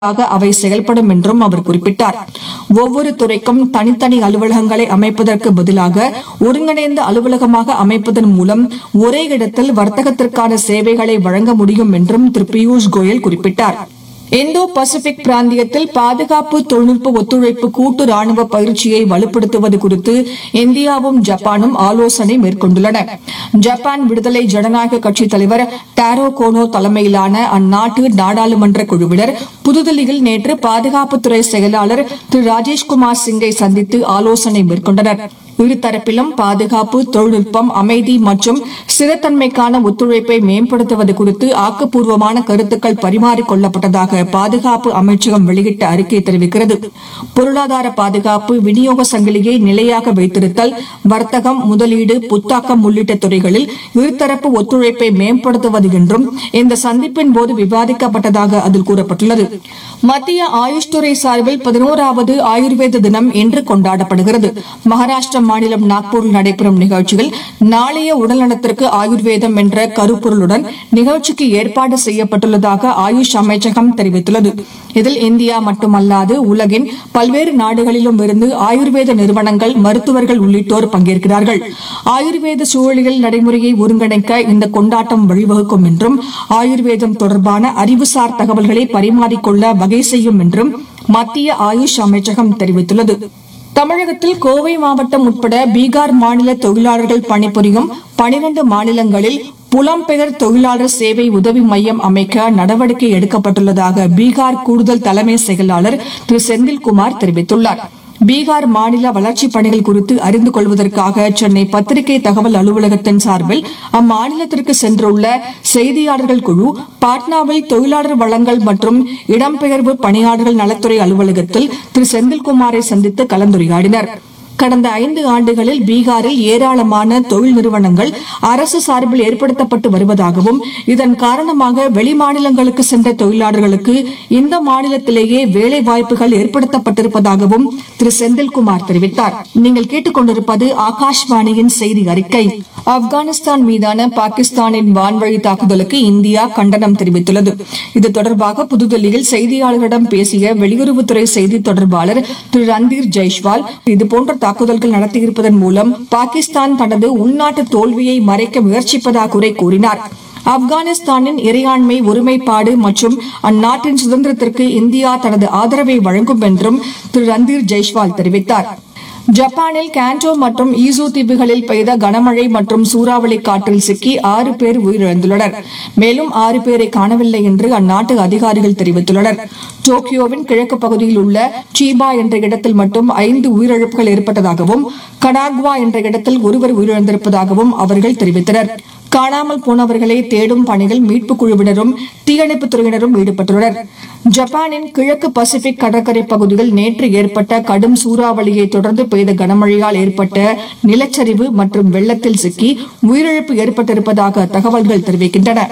ஆக அவை செயல்படும் என்றும் அவர் குறிப்பிட்டார் ஒவ்வொரு துறைக்கும் தனித்தனி அலுவலகங்களை அமைப்பதற்கு பதிலாக ஒருங்கிணைந்த அலுவலகமாக அமைப்பதன் மூலம் ஒரே இடத்தில் வர்த்தகத்திற்கான சேவைகளை வழங்க முடியும் என்றும் திரு பியூஷ் கோயல் குறிப்பிட்டார் இந்தோ பசிபிக் பிராந்தியத்தில் பாதுகாப்பு தொழில்நுட்ப ஒத்துழைப்பு கூட்டு ராணுவ பயிற்சியை வலுப்படுத்துவது குறித்து இந்தியாவும் ஜப்பானும் ஆலோசனை மேற்கொண்டுள்ளன ஜப்பான் விடுதலை ஜனநாயக கட்சித் தலைவர் டாரோ கோனோ தலைமையிலான அந்நாட்டு நாடாளுமன்ற குழுவினர் புதுதில்லியில் நேற்று பாதுகாப்புத்துறை செயலாளர் திரு ராஜேஷ்குமார் சிங்கை சந்தித்து ஆலோசனை மேற்கொண்டனர் இருதரப்பிலும் பாதுகாப்பு தொழில்நுட்பம் அமைதி மற்றும் ஸ்திரத்தன்மைக்கான ஒத்துழைப்பை மேம்படுத்துவது குறித்து ஆக்கப்பூர்வமான கருத்துக்கள் பரிமாறிக் கொள்ளப்பட்டதாக பாதுகாப்பு அமைச்சகம் வெளியிட்ட அறிக்கை தெரிவிக்கிறது பொருளாதார பாதுகாப்பு விநியோக சங்கிலியை நிலையாக வைத்திருத்தல் வர்த்தகம் முதலீடு புத்தாக்கம் உள்ளிட்ட துறைகளில் இருதரப்பு ஒத்துழைப்பை மேம்படுத்துவது என்றும் இந்த சந்திப்பின் போது விவாதிக்கப்பட்டதாக அதில் கூறப்பட்டுள்ளது மத்திய ஆயுஷ் துறை சார்பில் பதினோராவது ஆயுர்வேத தினம் இன்று கொண்டாடப்படுகிறது மகாராஷ்டிர மாநிலம் நாக்பூரில் நடைபெறும் நிகழ்ச்சியில் நாளைய உடல்நலத்திற்கு ஆயுர்வேதம் என்ற கருப்பொருளுடன் நிகழ்ச்சிக்கு ஏற்பாடு செய்யப்பட்டுள்ளதாக ஆயுஷ் அமைச்சகம் தெரிவித்துள்ளது இதில் இந்தியா மட்டுமல்லாது உலகின் பல்வேறு நாடுகளிலும் இருந்து ஆயுர்வேத நிறுவனங்கள் மருத்துவர்கள் உள்ளிட்டோர் பங்கேற்கிறார்கள் ஆயுர்வேத சூழலியல் நடைமுறையை ஒருங்கிணைக்க இந்த கொண்டாட்டம் வழிவகுக்கும் என்றும் ஆயுர்வேதம் தொடர்பான அறிவுசார் தகவல்களை பரிமாறிக்கொள்ள வகை செய்யும் என்றும் மத்திய ஆயுஷ் அமைச்சகம் தெரிவித்துள்ளது தமிழகத்தில் கோவை மாவட்டம் உட்பட பீகார் மாநில தொழிலாளர்கள் பணிபுரியும் பனிரண்டு மாநிலங்களில் புலம்பெயர் தொழிலாளர் சேவை உதவி மையம் அமைக்க நடவடிக்கை எடுக்கப்பட்டுள்ளதாக பீகார் கூடுதல் தலைமை செயலாளர் திரு செந்தில்குமார் தெரிவித்துள்ளார் பீகார் மாநில வளர்ச்சிப் பணிகள் குறித்து அறிந்து கொள்வதற்காக சென்னை பத்திரிகை தகவல் அலுவலகத்தின் சார்பில் அம்மாநிலத்திற்கு சென்றுள்ள செய்தியாளர்கள் குழு பாட்னாவில் தொழிலாளர் வளங்கள் மற்றும் இடம்பெயர்வு பணியாளர்கள் நலத்துறை அலுவலகத்தில் திரு செந்தில்குமாரை சந்தித்து கலந்துரையாடினர் கடந்த ஐந்து ஆண்டுகளில் பீகாரில் ஏராளமான தொழில் நிறுவனங்கள் அரசு சார்பில் ஏற்படுத்தப்பட்டு வருவதாகவும் இதன் காரணமாக வெளிமாநிலங்களுக்கு சென்ற தொழிலாளர்களுக்கு இந்த மாநிலத்திலேயே வேலை வாய்ப்புகள் ஏற்படுத்தப்பட்டிருப்பதாகவும் திரு செந்தில்குமார் தெரிவித்தார் நீங்கள் கேட்டுக்கொண்டிருப்பது ஆகாஷ்வாணியின் செய்தி அறிக்கை ஆப்கானிஸ்தான் மீதான பாகிஸ்தானின் வான்வழி தாக்குதலுக்கு இந்தியா கண்டனம் தெரிவித்துள்ளது இது தொடர்பாக புதுதில்லியில் செய்தியாளர்களிடம் பேசிய வெளியுறவுத்துறை செய்தி தொடர்பாளர் திரு ரந்தீர் ஜெய்ஷ்வால் இதுபோன்ற தாக்குதல்கள் நடத்தியிருப்பதன் மூலம் பாகிஸ்தான் தனது உள்நாட்டு தோல்வியை மறைக்க முயற்சிப்பதாக குறை கூறினார் ஆப்கானிஸ்தானின் இறையாண்மை ஒருமைப்பாடு மற்றும் அந்நாட்டின் சுதந்திரத்திற்கு இந்தியா தனது ஆதரவை வழங்கும் என்றும் திரு ரந்தீர் ஜெய்ஷ்வால் தெரிவித்தார் ஜப்பானில் கேண்டோ மற்றும் ஈசு தீவுகளில் பெய்த கனமழை மற்றும் சூறாவளி காற்றில் சிக்கி ஆறு பேர் உயிரிழந்துள்ளனர் மேலும் ஆறு பேரை காணவில்லை என்று அந்நாட்டு அதிகாரிகள் தெரிவித்துள்ளனர் டோக்கியோவின் கிழக்கு பகுதியில் உள்ள சீபா என்ற இடத்தில் மட்டும் ஐந்து உயிரிழப்புகள் ஏற்பட்டதாகவும் கடாக்வா என்ற இடத்தில் ஒருவர் உயிரிழந்திருப்பதாகவும் அவர்கள் தெரிவித்தனர் காணாமல் போனவர்களை தேடும் பணியில் மீட்புக் குழுவினரும் தீயணைப்புத் துறையினரும் ஈடுபட்டுள்ளனர் ஜப்பானின் கிழக்கு பசிபிக் கடற்கரை பகுதியில் நேற்று ஏற்பட்ட கடும் சூறாவளியை தொடர்ந்து பெய்த கனமழையால் ஏற்பட்ட நிலச்சரிவு மற்றும் வெள்ளத்தில் சிக்கி உயிரிழப்பு ஏற்பட்டிருப்பதாக தகவல்கள் தெரிவிக்கின்றன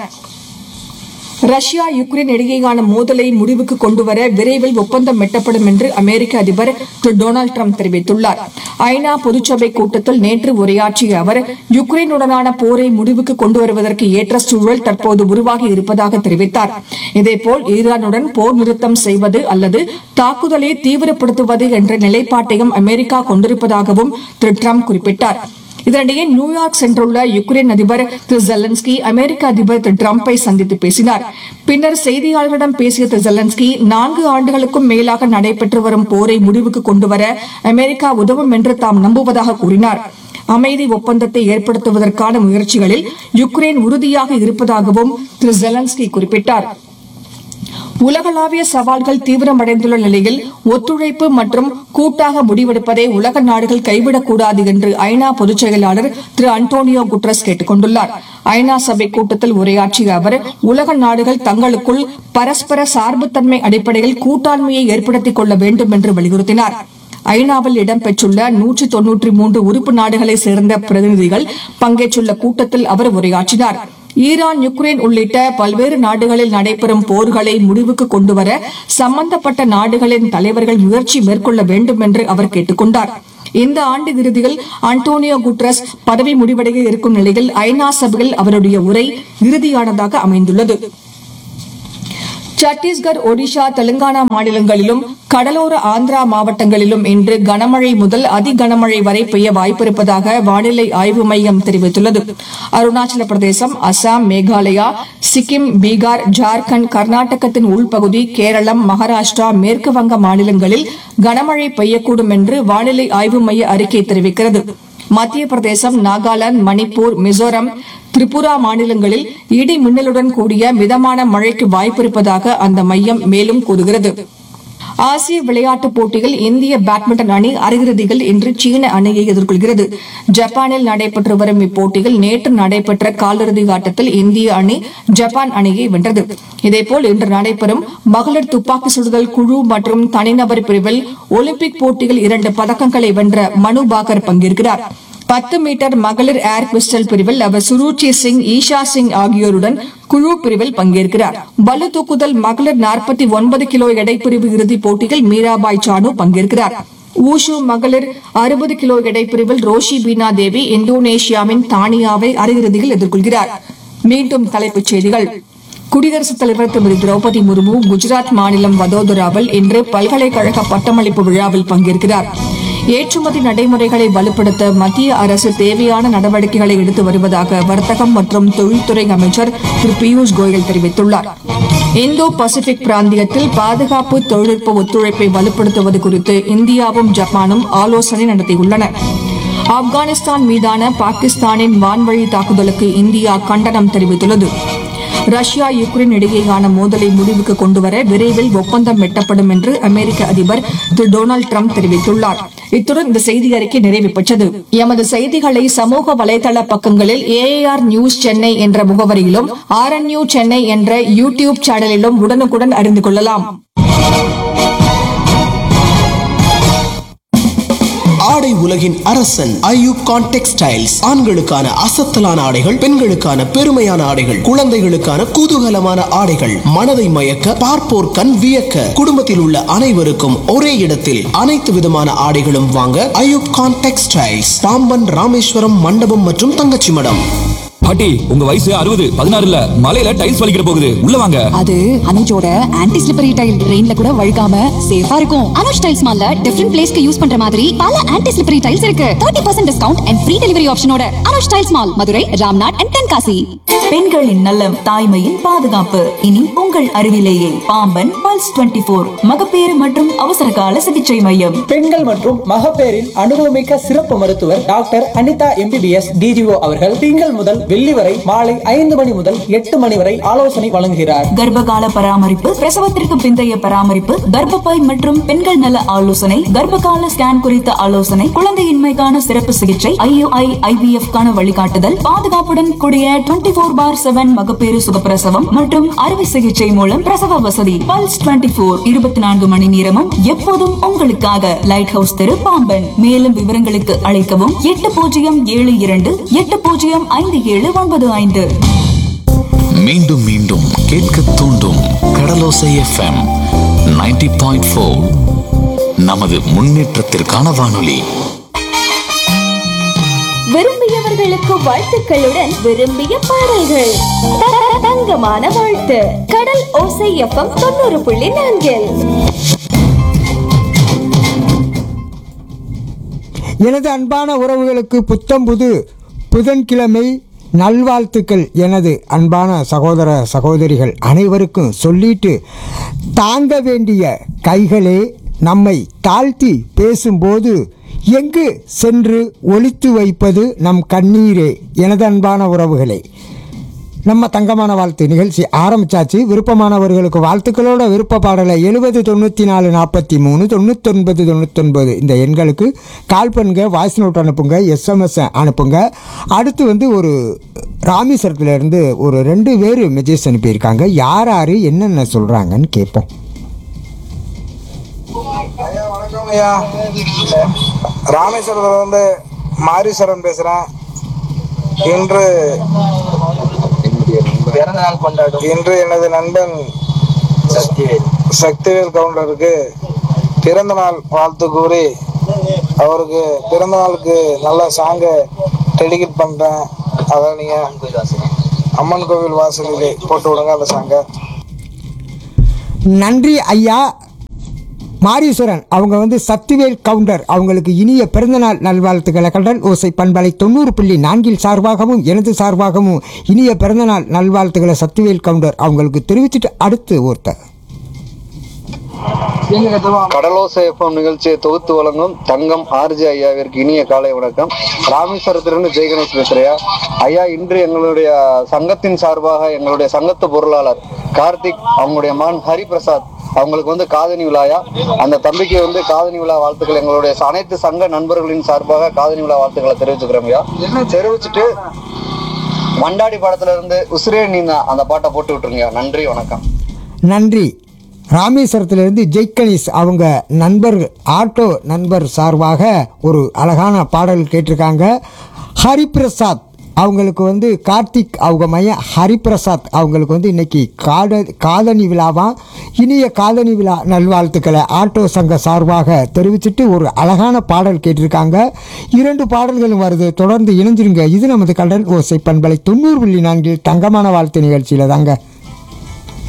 ரஷ்யா யுக்ரைன் இடையேயான மோதலை முடிவுக்கு கொண்டுவர விரைவில் ஒப்பந்தம் எட்டப்படும் என்று அமெரிக்க அதிபர் திரு டொனால்டு ட்ரம்ப் தெரிவித்துள்ளார் ஐநா பொதுச்சபை கூட்டத்தில் நேற்று உரையாற்றிய அவர் யுக்ரைனுடனான போரை முடிவுக்கு கொண்டு வருவதற்கு ஏற்ற சூழல் தற்போது உருவாகி இருப்பதாக தெரிவித்தார் இதேபோல் ஈரானுடன் போர் நிறுத்தம் செய்வது அல்லது தாக்குதலை தீவிரப்படுத்துவது என்ற நிலைப்பாட்டையும் அமெரிக்கா கொண்டிருப்பதாகவும் திரு ட்ரம்ப் குறிப்பிட்டார் இதனிடையே நியூயார்க் சென்றுள்ள யுக்ரைன் அதிபர் திரு ஜெலன்ஸ்கி அமெரிக்க அதிபர் திரு டிரம்பை சந்தித்து பேசினார் பின்னர் செய்தியாளர்களிடம் பேசிய திரு ஜெலன்ஸ்கி நான்கு ஆண்டுகளுக்கும் மேலாக நடைபெற்று வரும் போரை முடிவுக்கு கொண்டுவர அமெரிக்கா உதவும் என்று தாம் நம்புவதாக கூறினார் அமைதி ஒப்பந்தத்தை ஏற்படுத்துவதற்கான முயற்சிகளில் யுக்ரைன் உறுதியாக இருப்பதாகவும் திரு ஜெலன்ஸ்கி குறிப்பிட்டார் உலகளாவிய சவால்கள் தீவிரமடைந்துள்ள நிலையில் ஒத்துழைப்பு மற்றும் கூட்டாக முடிவெடுப்பதை உலக நாடுகள் கைவிடக்கூடாது என்று ஐநா பொதுச் செயலாளர் திரு அன்டோனியோ குட்ரஸ் கேட்டுக் கொண்டுள்ளார் ஐநா சபை கூட்டத்தில் உரையாற்றிய அவர் உலக நாடுகள் தங்களுக்குள் பரஸ்பர சார்புத்தன்மை அடிப்படையில் கூட்டாண்மையை ஏற்படுத்திக் கொள்ள வேண்டும் என்று வலியுறுத்தினார் ஐநாவில் இடம்பெற்றுள்ள நூற்றி தொன்னூற்றி மூன்று உறுப்பு நாடுகளை சேர்ந்த பிரதிநிதிகள் பங்கேற்றுள்ள கூட்டத்தில் அவர் உரையாற்றினார் ஈரான் யுக்ரைன் உள்ளிட்ட பல்வேறு நாடுகளில் நடைபெறும் போர்களை முடிவுக்கு கொண்டுவர சம்பந்தப்பட்ட நாடுகளின் தலைவர்கள் முயற்சி மேற்கொள்ள வேண்டும் என்று அவர் கேட்டுக் கொண்டார் இந்த ஆண்டு இறுதியில் அன்டோனியோ குட்ரஸ் பதவி முடிவடைய இருக்கும் நிலையில் ஐநா சபையில் அவருடைய உரை இறுதியானதாக அமைந்துள்ளது சத்தீஸ்கர் ஒடிஷா தெலுங்கானா மாநிலங்களிலும் கடலோர ஆந்திரா மாவட்டங்களிலும் இன்று கனமழை முதல் அதி கனமழை வரை பெய்ய வாய்ப்பிருப்பதாக வானிலை ஆய்வு மையம் தெரிவித்துள்ளது அருணாச்சல பிரதேசம் அசாம் மேகாலயா சிக்கிம் பீகார் ஜார்க்கண்ட் கர்நாடகத்தின் உள்பகுதி கேரளம் மகாராஷ்டிரா மேற்கு வங்க மாநிலங்களில் கனமழை பெய்யக்கூடும் என்று வானிலை ஆய்வு மைய அறிக்கை தெரிவிக்கிறது மத்திய பிரதேசம் நாகாலாந்து மணிப்பூர் மிசோரம் திரிபுரா மாநிலங்களில் இடி மின்னலுடன் கூடிய மிதமான மழைக்கு வாய்ப்பிருப்பதாக அந்த மையம் மேலும் கூறுகிறது ஆசிய விளையாட்டுப் போட்டியில் இந்திய பேட்மிண்டன் அணி அரையிறுதியில் இன்று சீன அணியை எதிர்கொள்கிறது ஜப்பானில் நடைபெற்று வரும் இப்போட்டியில் நேற்று நடைபெற்ற காலிறுதி ஆட்டத்தில் இந்திய அணி ஜப்பான் அணியை வென்றது இதேபோல் இன்று நடைபெறும் மகளிர் துப்பாக்கி சுடுதல் குழு மற்றும் தனிநபர் பிரிவில் ஒலிம்பிக் போட்டியில் இரண்டு பதக்கங்களை வென்ற மனு பாக்கர் பங்கேற்கிறார் பத்து மீட்டர் மகளிர் ஏர் பிஸ்டல் பிரிவில் அவர் சுருச்சி சிங் ஈஷா சிங் ஆகியோருடன் குழு பிரிவில் பங்கேற்கிறார் பளு தூக்குதல் மகளிர் நாற்பத்தி ஒன்பது கிலோ எடைப்பிரிவு இறுதிப் போட்டியில் மீராபாய் சானு பங்கேற்கிறார் ஊஷு மகளிர் அறுபது கிலோ எடைப்பிரிவில் ரோஷி பீனா தேவி இந்தோனேஷியாவின் தானியாவை அரையிறுதியில் எதிர்கொள்கிறார் மீண்டும் தலைப்புச் செய்திகள் குடியரசுத் தலைவர் திருமதி திரௌபதி முர்மு குஜராத் மாநிலம் வதோதராவில் இன்று பல்கலைக்கழக பட்டமளிப்பு விழாவில் பங்கேற்கிறார் ஏற்றுமதி நடைமுறைகளை வலுப்படுத்த மத்திய அரசு தேவையான நடவடிக்கைகளை எடுத்து வருவதாக வர்த்தகம் மற்றும் தொழில்துறை அமைச்சர் திரு பியூஷ் கோயல் தெரிவித்துள்ளார் இந்தோ பசிபிக் பிராந்தியத்தில் பாதுகாப்பு தொழில்நுட்ப ஒத்துழைப்பை வலுப்படுத்துவது குறித்து இந்தியாவும் ஜப்பானும் ஆலோசனை நடத்தியுள்ளன ஆப்கானிஸ்தான் மீதான பாகிஸ்தானின் வான்வழி தாக்குதலுக்கு இந்தியா கண்டனம் தெரிவித்துள்ளது ரஷ்யா யுக்ரைன் இடையேயான மோதலை முடிவுக்கு கொண்டுவர விரைவில் ஒப்பந்தம் எட்டப்படும் என்று அமெரிக்க அதிபர் திரு டொனால்டு டிரம்ப் தெரிவித்துள்ளார் இத்துடன் இந்த செய்தி அறிக்கை நிறைவு பெற்றது எமது செய்திகளை சமூக வலைதள பக்கங்களில் ஏஏஆர் நியூஸ் சென்னை என்ற முகவரியிலும் ஆர்என்யூ சென்னை என்ற யூ டியூப் சேனலிலும் உடனுக்குடன் அறிந்து கொள்ளலாம் ஆடை உலகின் அரசன் ஐயூப் கான் டெக்ஸ்டைல்ஸ் ஆண்களுக்கான அசத்தலான ஆடைகள் பெண்களுக்கான பெருமையான ஆடைகள் குழந்தைகளுக்கான குதூகலமான ஆடைகள் மனதை மயக்க பார்ப்போர் கண் வியக்க குடும்பத்தில் உள்ள அனைவருக்கும் ஒரே இடத்தில் அனைத்து விதமான ஆடைகளும் வாங்க ஐயூப் கான் டெக்ஸ்டைல்ஸ் பாம்பன் ராமேஸ்வரம் மண்டபம் மற்றும் தங்கச்சி மடம் பாட்டி உங்க வயசு அறுபது பதினாறு இல்ல மலையில டைல்ஸ் வலிக்கிற போகுது உள்ள வாங்க அது அனுஜோட ஆன்டி ஸ்லிப்பரி டைல் ரெயின்ல கூட வழுக்காம சேஃபா இருக்கும் அனுஷ் டைல்ஸ் மால்ல டிஃபரெண்ட் பிளேஸ்க்கு யூஸ் பண்ற மாதிரி பல ஆன்டி ஸ்லிப்பரி டைல்ஸ் இருக்கு 30% percent discount and free delivery ஆப்ஷனோட Anush tiles mall Madurai Ramnad and Tenkasi பெண்களின் நலம் தாய்மையின் பாதுகாப்பு இனி உங்கள் அருகிலேயே பாம்பன் பல்ஸ் 24 போர் மகப்பேறு மற்றும் அவசரகால சிகிச்சை மையம் பெண்கள் மற்றும் மகப்பேறின் அனுபவமிக்க சிறப்பு மருத்துவர் டாக்டர் அனிதா எம்பிபிஎஸ் டிஜிஓ அவர்கள் திங்கள் முதல் வெள்ளி வரை மாலை ஐந்து மணி முதல் எட்டு மணி வரை ஆலோசனை வழங்குகிறார் கர்ப்பகால பராமரிப்பு பிரசவத்திற்கு பிந்தைய பராமரிப்பு கர்ப்பப்பை மற்றும் பெண்கள் நல ஆலோசனை கர்ப்பகால ஸ்கேன் குறித்த ஆலோசனை குழந்தையின்மைக்கான சிறப்பு சிகிச்சை ஐயுஐ ஐவிஎஃப் கான வழிகாட்டுதல் பாதுகாப்புடன் கூடிய டுவெண்டி போர் பார் செவன் மகப்பேறு சுகப்பிரசவம் மற்றும் அறுவை சிகிச்சை மூலம் பிரசவ வசதி பல்ஸ் டுவெண்டி போர் இருபத்தி நான்கு மணி நேரமும் எப்போதும் உங்களுக்காக லைட் ஹவுஸ் தெரு பாம்பன் மேலும் விவரங்களுக்கு அழைக்கவும் எட்டு பூஜ்ஜியம் ஏழு இரண்டு எட்டு பூஜ்ஜியம் ஐந்து ஏழு ஒன்பது ஐந்து மீண்டும் மீண்டும் கேட்க தூண்டும் கடலோசை எஃப்எம் 90.4 பாயிண்ட் நமது முன்னேற்றத்திற்கான வானொலி விரும்பியவர்களுக்கு வாழ்த்துக்களுடன் விரும்பிய பாடல்கள் த- தங்கமான வாழ்த்து கடல் ஓசை எஃப்எம் தொண்ணூறு புள்ளி நான்கில் எனது அன்பான உறவுகளுக்கு புத்தம்புது புதன்கிழமை நல்வாழ்த்துக்கள் எனது அன்பான சகோதர சகோதரிகள் அனைவருக்கும் சொல்லிட்டு தாங்க வேண்டிய கைகளே நம்மை தாழ்த்தி பேசும்போது எங்கு சென்று ஒளித்து வைப்பது நம் கண்ணீரே எனது அன்பான உறவுகளே நம்ம தங்கமான வாழ்த்து நிகழ்ச்சி ஆரம்பிச்சாச்சு விருப்பமானவர்களுக்கு வாழ்த்துக்களோட விருப்ப பாடலை எழுபது தொண்ணூற்றி நாலு நாற்பத்தி மூணு தொண்ணூத்தொன்பது தொண்ணூத்தொன்பது இந்த எண்களுக்கு கால் பண்ணுங்க வாய்ஸ் நோட் அனுப்புங்க எஸ்எம்எஸ் அனுப்புங்க அடுத்து வந்து ஒரு ராமேஸ்வரத்துல இருந்து ஒரு ரெண்டு பேர் மெசேஜ் அனுப்பியிருக்காங்க யார் யார் என்னென்ன சொல்கிறாங்கன்னு கேட்போம் ஐயா வணக்கம் ஐயா ராமேஸ்வரத்துல இருந்து மாரீஸ்வரன் பேசுறேன் இன்று இன்று எனது நண்பன் சக்திவேல் கவுண்டருக்கு பிறந்த நாள் வாழ்த்து கூறி அவருக்கு பிறந்த நாளுக்கு நல்ல சாங்கை டெடிகேட் பண்றேன் அதை நீங்க அம்மன் கோவில் வாசலில் போட்டு விடுங்க அந்த சாங்கை நன்றி ஐயா மாரீஸ்வரன் அவங்க வந்து சக்திவேல் கவுண்டர் அவங்களுக்கு இனிய பிறந்தநாள் நல்வாழ்த்துக்களை கடல் ஓசை பண்பலை தொண்ணூறு புள்ளி நான்கில் சார்பாகவும் எனது சார்பாகவும் இனிய பிறந்தநாள் நல்வாழ்த்துக்களை சக்திவேல் கவுண்டர் அவங்களுக்கு தெரிவிச்சுட்டு அடுத்து ஒருத்தர் கடலோசை எஃப்எம் நிகழ்ச்சியை தொகுத்து வழங்கும் தங்கம் ஆர்ஜி ஐயாவிற்கு இனிய காலை வணக்கம் ராமேஸ்வரத்திலிருந்து ஜெயகணேஷ் பேசுறையா ஐயா இன்று எங்களுடைய சங்கத்தின் சார்பாக எங்களுடைய சங்கத்து பொருளாளர் கார்த்திக் அவங்களுடைய மகன் ஹரிபிரசாத் அவங்களுக்கு வந்து காதணி விழாயா அந்த தம்பிக்கு வந்து காதணி விழா வாழ்த்துக்கள் எங்களுடைய அனைத்து சங்க நண்பர்களின் சார்பாக காதணி விழா வாழ்த்துக்களை தெரிவிச்சுக்கிறோம் ஐயா தெரிவிச்சுட்டு மண்டாடி படத்துல இருந்து உசிரே நீந்தா அந்த பாட்டை போட்டு விட்டுருங்க நன்றி வணக்கம் நன்றி ராமேஸ்வரத்திலிருந்து ஜெய்கணேஷ் அவங்க நண்பர் ஆட்டோ நண்பர் சார்பாக ஒரு அழகான பாடல் கேட்டிருக்காங்க ஹரிபிரசாத் அவங்களுக்கு வந்து கார்த்திக் அவங்க மையன் ஹரிபிரசாத் அவங்களுக்கு வந்து இன்னைக்கு காத காதணி விழாவா இனிய காதணி விழா நல்வாழ்த்துக்களை ஆட்டோ சங்க சார்பாக தெரிவிச்சுட்டு ஒரு அழகான பாடல் கேட்டிருக்காங்க இரண்டு பாடல்களும் வருது தொடர்ந்து இணைஞ்சிருங்க இது நமது கடல் ஓசை பண்பலை தொண்ணூறு புள்ளி நான்கில் தங்கமான வாழ்த்து நிகழ்ச்சியில் தாங்க